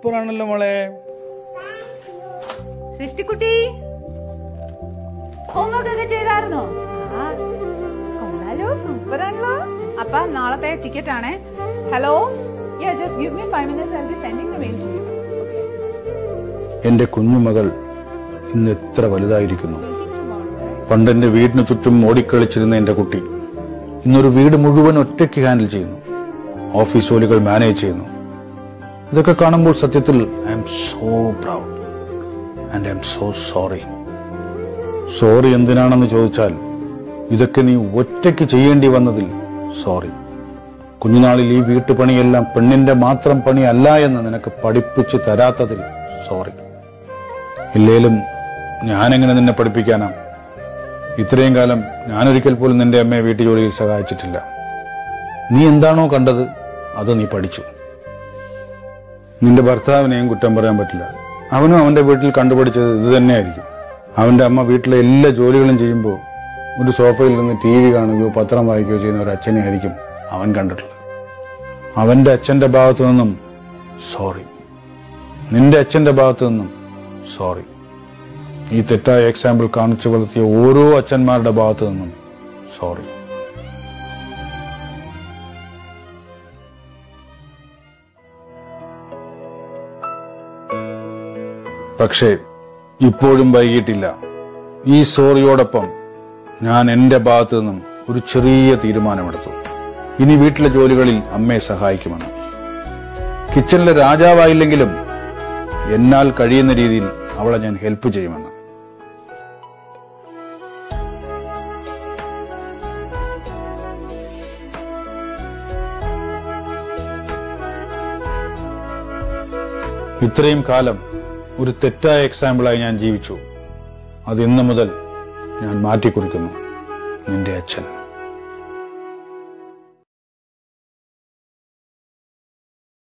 super ആണല്ലോ മോളെ സൃഷ്ടിക്കുട്ടി homework ഒക്കെ ചെയ്തായിരുന്നോ ആ, കൊള്ളാലോ സൂപ്പർ ആണല്ലോ അപ്പൊ നാളത്തെ ടിക്കറ്റ് ആണേ hello yeah just give me five minutes I be sending the mail to you എന്റെ കുഞ്ഞുമകൾ ഇന്ന് എത്ര വലുതായിരിക്കുന്നു പണ്ടെന്റെ വീടിന് ചുറ്റും ഓടിക്കളിച്ചിരുന്ന എന്റെ കുട്ടി ഇന്നൊരു വീട് മുഴുവൻ ഒറ്റയ്ക്ക് ഹാൻഡിൽ ചെയ്യുന്നു ഓഫീസ് ജോലികൾ മാനേജ് ചെയ്യുന്നു ഇതൊക്കെ കാണുമ്പോൾ സത്യത്തിൽ I'm so proud and I'm so sorry sorry എന്തിനാണെന്ന് ചോദിച്ചാൽ ഇതൊക്കെ നീ ഒറ്റയ്ക്ക് ചെയ്യേണ്ടി വന്നതിൽ സോറി കുഞ്ഞുനാളിൽ ഈ വീട്ടുപണിയെല്ലാം പെണ്ണിന്റെ മാത്രം പണിയല്ല എന്ന് നിനക്ക് പഠിപ്പിച്ചു തരാത്തതിൽ സോറി ഇല്ലേലും ഞാനെങ്ങനെ നിന്നെ പഠിപ്പിക്കാനാ ഇത്രയും കാലം ഞാനൊരിക്കൽ പോലും നിന്റെ അമ്മയെ വീട്ടുജോലിയിൽ സഹായിച്ചിട്ടില്ല നീ എന്താണോ കണ്ടത് അത് നീ പഠിച്ചു നിന്റെ ഭർത്താവിനെയും കുറ്റം പറയാൻ പറ്റില്ല അവനും അവന്റെ വീട്ടിൽ കണ്ടുപിടിച്ചത് ഇത് തന്നെയായിരിക്കും അവന്റെ അമ്മ വീട്ടിലെ എല്ലാ ജോലികളും ചെയ്യുമ്പോൾ ഒരു സോഫയിൽ നിന്ന് ടി വി കാണുകയോ പത്രം വായിക്കുകയോ ചെയ്യുന്ന ഒരു അച്ഛനെ ആയിരിക്കും അവൻ കണ്ടിട്ടുള്ളത് അവന്റെ അച്ഛന്റെ ഭാഗത്തു നിന്നും സോറി നിന്റെ അച്ഛന്റെ ഭാഗത്തു നിന്നും സോറി ഈ തെറ്റായ എക്സാമ്പിൾ കാണിച്ചു വളർത്തിയ ഓരോ അച്ഛന്മാരുടെ ഭാഗത്തു നിന്നും സോറി പക്ഷേ ഇപ്പോഴും വൈകിട്ടില്ല ഈ സോറിയോടൊപ്പം ഞാൻ എന്റെ ഭാഗത്തു നിന്നും ഒരു ചെറിയ തീരുമാനമെടുത്തു ഇനി വീട്ടിലെ ജോലികളിൽ അമ്മയെ സഹായിക്കുമെന്ന് കിച്ചണിലെ രാജാവായില്ലെങ്കിലും എന്നാൽ കഴിയുന്ന രീതിയിൽ അവളെ ഞാൻ ഹെൽപ്പ് ചെയ്യുമെന്ന് ഇത്രയും കാലം ഒരു തെറ്റായ എക്സാമ്പിളായി ഞാൻ ജീവിച്ചു അത് ഇന്നു മുതൽ ഞാൻ മാറ്റിക്കുറിക്കുന്നു നിന്റെ അച്ഛൻ